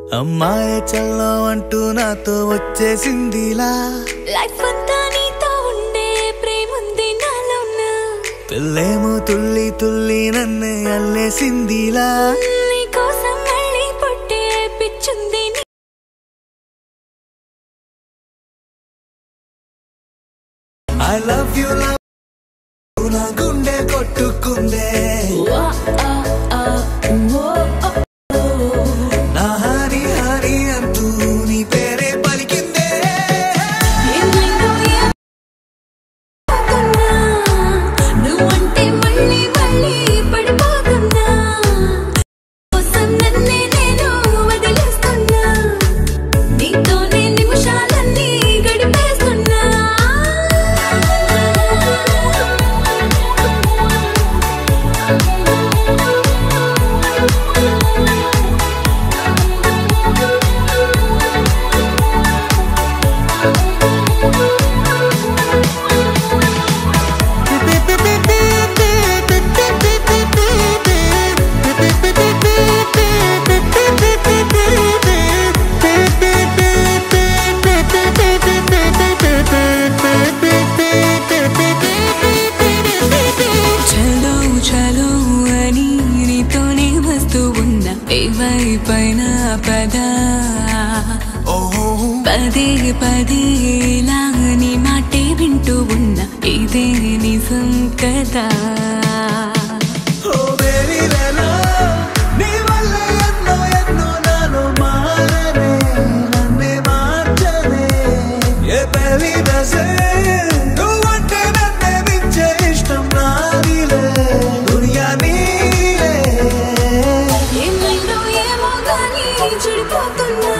అమ్మాయి చల్లో అంటూ నాతో వచ్చేసిందిలా లైఫ్ అంతా నీతో ఉండే ప్రేముంది నాలోన పిల్లేమో తుల్లి తుల్లి నన్నే అల్లేసిందిలా నీ కోసం మళ్ళీ పుట్టే పిచ్చుంది నీ- ఐ లవ్ యు లవ్ నా గుండె కొట్టుకుందే ఆ, ఆ, ఆ, ఓ, ఓ, ఓ. నా హరి హరి అంటూ నీ పేరే పలికిందే ఏమైందో ఏమవుతున్నా? నువ్వంటే మళ్ళీ మళ్ళీ పడిపోతున్నా కోసం నన్నే నేను వదిలేస్తున్నా నీతోనే నిమిషాలన్నీ గడిపేస్తున్నా చలో చలో అని నీతోనే వస్తూ ఉన్నా ఏవైపైన పదా ఓహో పదే పదే ఇలా నీ మాటే వింటూ ఉన్నా ఇదే నిజం కదా ఓ బేబీ లేలో నీ వల్ల ఎన్నో ఎన్నో నాలో మారనే నన్నే మార్చనే ఏ బేబీ బసే నువ్వంటే నన్నే మించే ఇష్టం నాదిలే దునియా నీలే ఏమైందో ఏమో గానీ చెడిపోతున్నా